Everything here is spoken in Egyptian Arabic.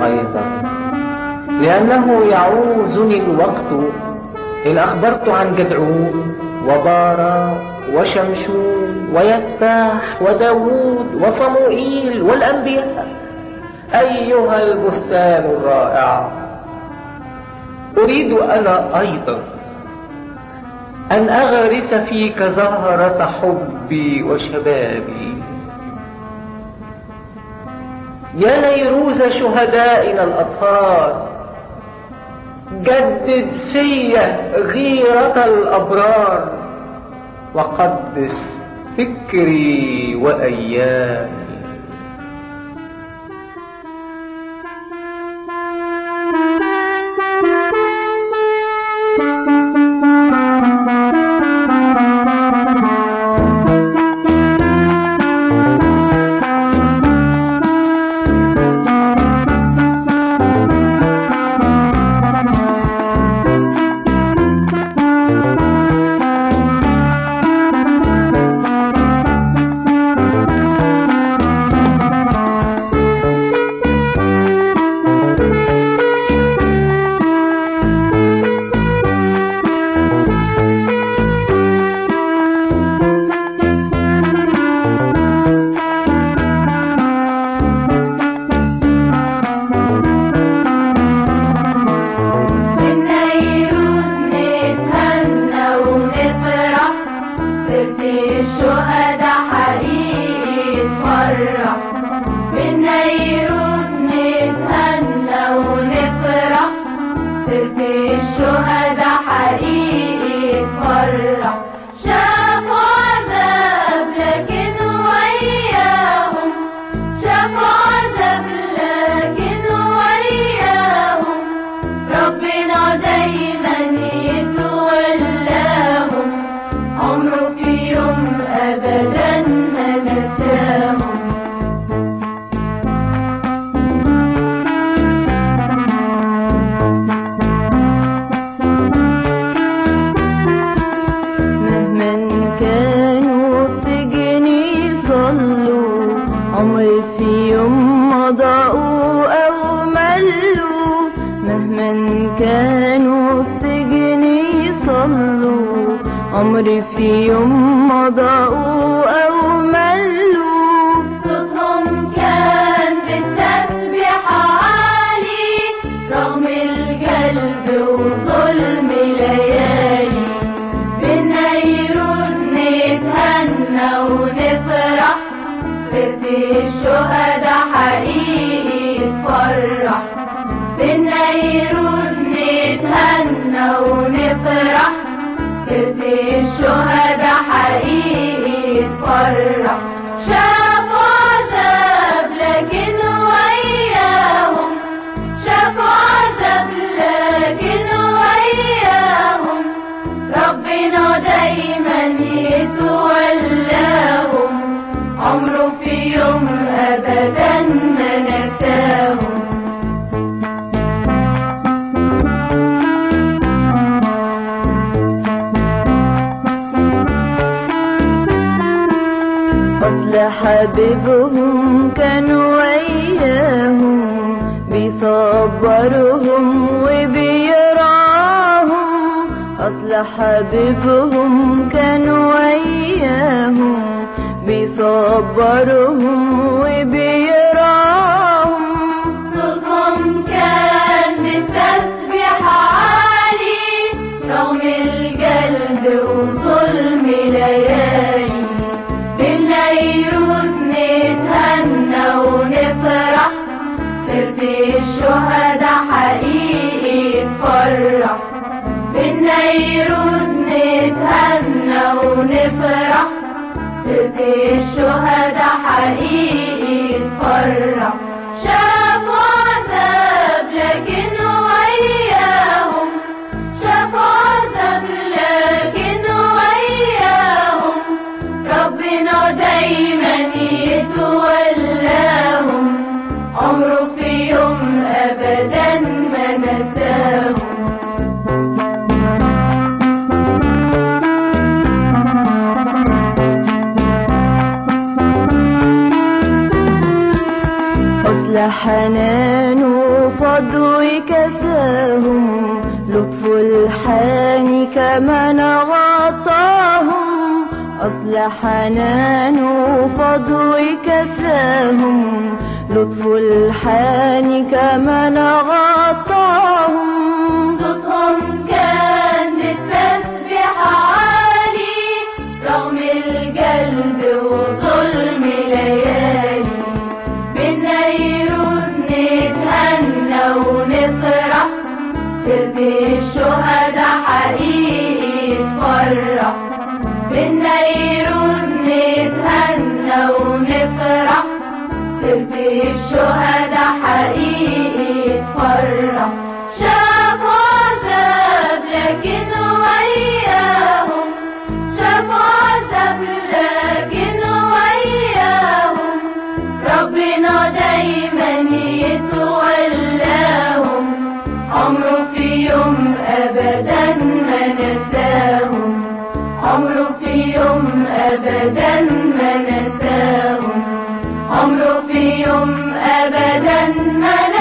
أيضا لأنه يعوزني الوقت إن أخبرت عن جدعون وبارا وشمشون ويتاح وداوود وصموئيل والأنبياء أيها البستان الرائع أريد أنا أيضا أن أغرس فيك زهرة حبي وشبابي يا نيروز شهدائنا الأطهار جدد في غيرة الأبرار وقدس فكري وأيامي عمري في يوم مضاءوا أو ملوا صوتهم كان بالتسبيح عالي رغم القلب وظلم ليالي بالنيروز نتهنى ونفرح سيرة الشهداء حقيقي تفرح بالنيروز نتهنى ونفرح سيرة الشهداء حقيقي تفرح شافوا عذاب لكن وياهم شافوا عذاب لكن وياهم ربنا دايما يتولاهم عمره في يوم ابدا ما نساهم أصل حبيبهم كان وياهم بيصبرهم وبيرعاهم أصل حبيبهم كان وياهم بيصبرهم وبيرعاهم صوتهم كان بالتسبيح عالي رغم القلب وظلم ليالي بالنيروز نتهنى ونفرح سيرة الشهداء حقيقي تفرح بالنيروز نتهنى ونفرح سيرة الشهداء حقيقي تفرح شافوا عذاب لكن وياهم شافوا عذاب لكن وياهم ربنا دايما يتولاهم عمره في يوم ابدا ما نساهم أصل حنان فضل كساهم لطف الحان كمن غطاهم أصل حنان فضل كساهم لطف الحان كمن غطاهم صوتهم كان بالتسبيح عالي رغم القلب وظلم ليالي بالنيروز نتهنى ونفرح سرب الشهداء حقيقي يتفرح بالنيروز نتهنى ونفرح سرب الشهداء حقيقي يتفرح شافوا عذاب لكن وياهم شافوا عذاب لكن وياهم ربنا دايما يتولاهم عمره في يوم ابدا ما نساهم عمره في يوم ابدا ما نساهم عمره في يوم ابدا ما